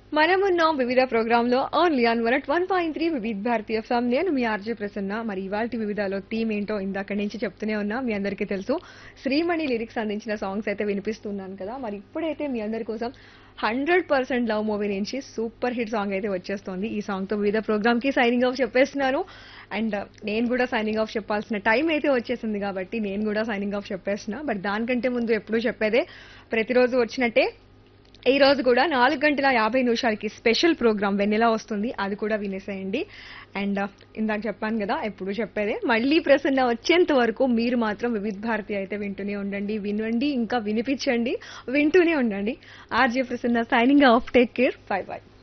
మనమున్నాం వివిధ ప్రోగ్రాంలో only on one one point three Vividh Bharatiya FM నేను మీ ఆర్జే ప్రసన్న మరి ఇవాళ వివిధలో థీమ్ ఏంటో ఇందాక నుంచి చెప్తూనే ఉన్నా మీ అందరికీ తెలుసు శ్రీమణి లిరిక్స్ అందించిన సాంగ్స్ అయితే వినిపిస్తున్నాను కదా మరి ఇప్పుడైతే మీ అందరి కోసం హండ్రెడ్ పర్సెంట్ లవ్ మూవీ నుంచి సూపర్ హిట్ సాంగ్ అయితే వచ్చేస్తోంది ఈ సాంగ్ తో వివిధ ప్రోగ్రామ్ కి సైనింగ్ ఆఫ్ చెప్పేస్తున్నాను అండ్ నేను కూడా సైనింగ్ ఆఫ్ చెప్పాల్సిన టైం అయితే వచ్చేసింది కాబట్టి నేను కూడా సైనింగ్ ఆఫ్ చెప్పేస్తున్నా బట్ దానికంటే ముందు ఎప్పుడూ చెప్పేదే ప్రతిరోజు వచ్చినట్టే ఈ రోజు కూడా నాలుగు గంటల యాభై నిమిషాలకి స్పెషల్ ప్రోగ్రామ్ వెన్నెలా వస్తుంది అది కూడా వినేసేయండి అండ్ ఇందాక చెప్పాను కదా ఎప్పుడు చెప్పేదే మళ్ళీ ప్రసన్న వచ్చేంత వరకు మీరు మాత్రం వివిధ భారతి అయితే వింటూనే ఉండండి వినండి ఇంకా వినిపించండి వింటూనే ఉండండి RJ Prasanna signing off take care bye by